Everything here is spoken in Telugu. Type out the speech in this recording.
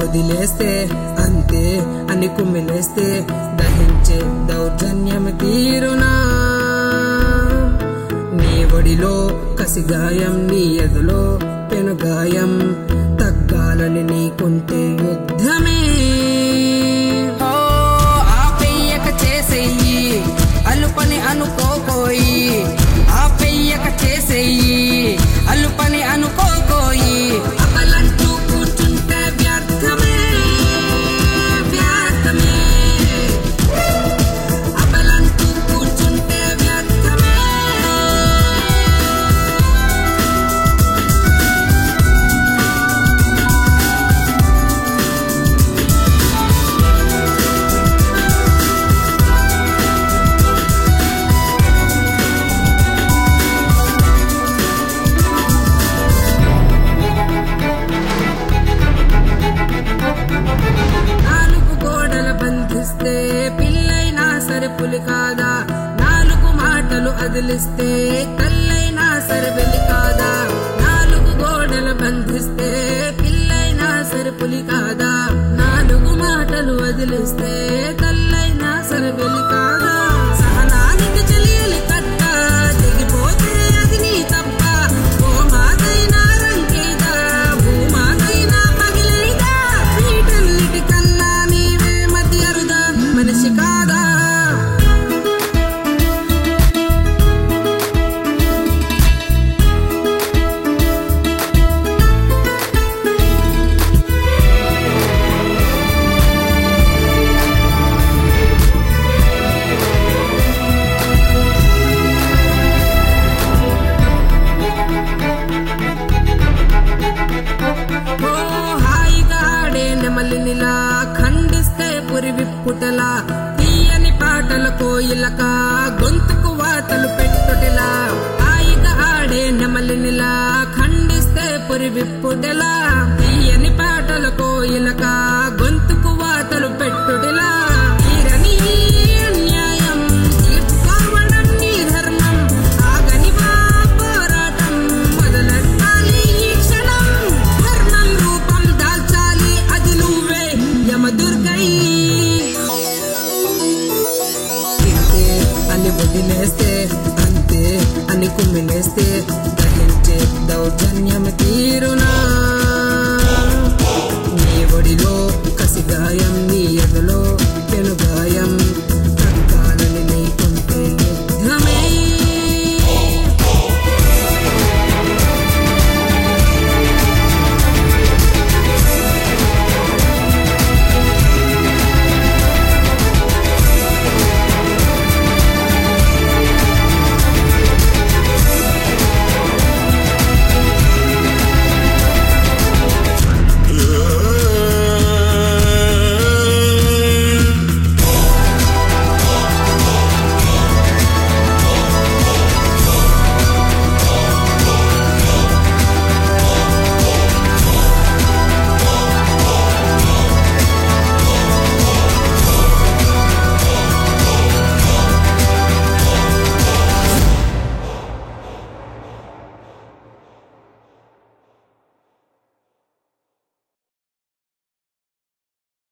వదిలేస్తే అంతే అని కుమ్మిలేస్తే దహించే దౌర్జన్యం తీరునా నీ ఒడిలో కసిగాయం నీ ఎదులో పెనుగాయం తగ్గాలని నీకుంటే యుద్ధమే ఓ ఆపెయ్యక చేసేయి అలుపని అనుకోకోయి ఆపెయ్యక చేసేయి అలుపని అనుకోకోయి అమలంటూ కూర్చుంటే వ్యర్థమే వ్యర్థమే అమలంటూ కూర్చుంటే వ్యర్థమే నాలుగు గోడల బంధిస్తే పిల్లైనా సరే పులి కాదా నాలుగు మాటలు అదిలిస్తే తల్లైనా సరే వెలి కాదా నాలుగు గోడల బంధిస్తే పిల్లైనా సరే పులి కాదా నాలుగు మాటలు వదిలిస్తే తల్లైనా సరే వెలి కాదా సహనానికి చెలియలి కట్ట తెగిపోతే అది నీ తప్ప ఓ మాతైనా రంకేదా భూమాతైనా పగిలేదా వీటన్నిటి కన్నా నీవే మతి అరుదా మనిషి కాదా ఓ హాయిగా ఆడే నెమలినిలా ఖండిస్తే పురి విప్పుటలా తీయని పాటల కోయిలక గొంతుకు వాతలు పెట్టుటలా హాయిగా ఆడే నెమలినిలా ఖండిస్తే పురి విప్పుటలా తీయని పాటల కోయిలక గొంతుకు వాతలు పెట్టుటలా తీరని అన్యాయం తీర్చుకోవడం నీ ధర్మం ఆగని వా పోరాటం మొదలెట్టాలి ఈ క్షణం ధర్మం రూపం దాల్చాలి అది నువ్వే యమదుర్గై ఇంతే అని వదిలేస్తే అంతే అని కుమ్మిలేస్తే